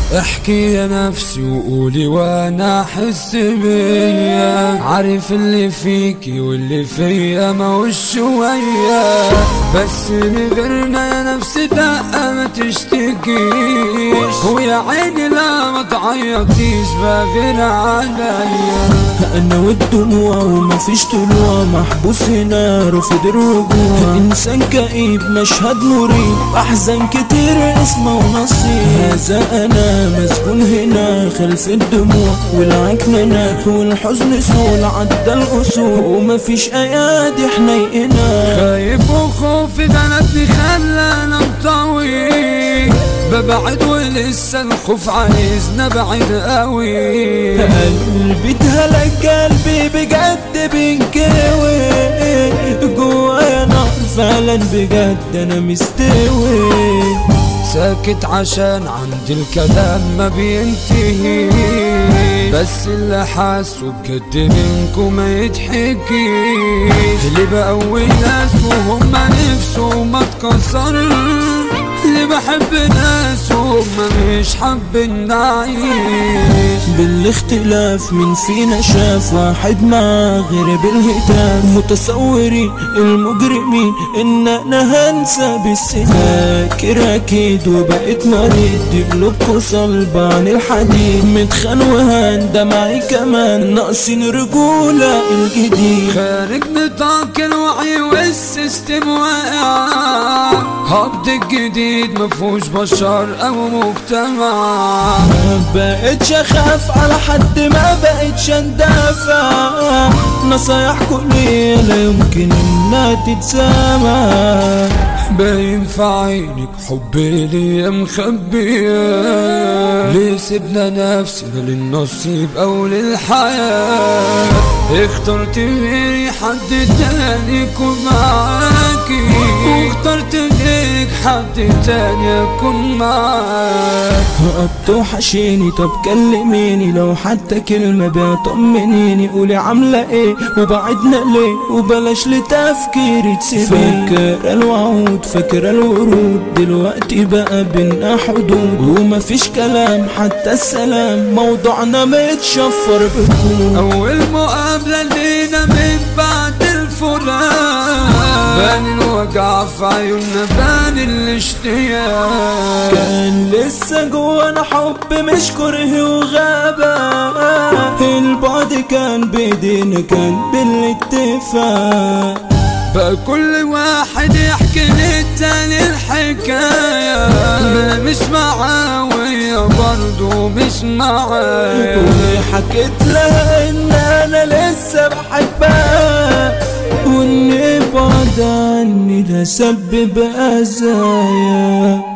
احكي يا نفسي وقولي وانا احس بيا عارف اللي فيكي واللي فيا ما هوش شوية بس من غيرنا يا نفسي دقة ما تشتكيش ويا عيني لا ما تعيطيش بغير عليا انا والدموع ومفيش طلوع محبوس هنا رافض الرجوع انسان كئيب مشهد مريب احزان كتير اسمه ونصيب هذا انا مسجون هنا خلف الدموع والعكننة والحزن سول عدى الاصول ومفيش ايادي حنيقنا خايف وخوفي غلبني خلاني انطوي ببعد ولسه الخوف عايزنا بعيد قوي قلبي اتهلك قلبي بجد بينكوي جوايا نار فعلا بجد انا مستوي ساكت عشان عندي الكلام ما بينتهي بس اللي حاسه بجد منكم ما يضحكيش اللي بقوي ناس وهم نفسهم ما اتكسر اللي بحب ناس وهم مش حابين نعيش بالاختلاف من فينا شاف واحد معاه غير بالهتاف متصورين المجرمين ان انا هنسى بالسنين فاكر اكيد وبقيت مريض دي قلوبكوا صلبة عن الحديد متخان وهان دمعي كمان ناقصين رجولة الجديد خارج نطاق الوعي والسيستم واقع هبط الجديد مفهوش بشر او مجتمع ما بقتش اخاف على حد ما بقتش اندافع نصايحكوا ليا لا يمكن انها تتسامع باين في عينك حبي ليا مخبية ليه سيبنا نفسنا للنصيب او للحياة اخترت غيري حد تاني يكون معاكي واخترت غيرك حد تاني يكون معاك وقت وحشيني طب كلميني لو حتى كلمة بطمنيني قولي عاملة ايه وبعدنا ليه وبلاش لتفكيري تسيبي فاكرة الوعود فاكرة الورود دلوقتي بقى بينا حدود ومفيش كلام حتى السلام موضوعنا متشفر بكون أول مقابلة لينا من بعد الفراق بان الوجع في عيوننا بان الاشتياق كان لسه جوانا حب مش كره وغابة البعد كان بايدينا كان بالاتفاق بقى كل واحد يحكي للتاني الحكاية أنا مش معاه وهي برضه مش معاه وحكيت لها ان انا لسه بحبها وان بعد عني ده سبب اذايا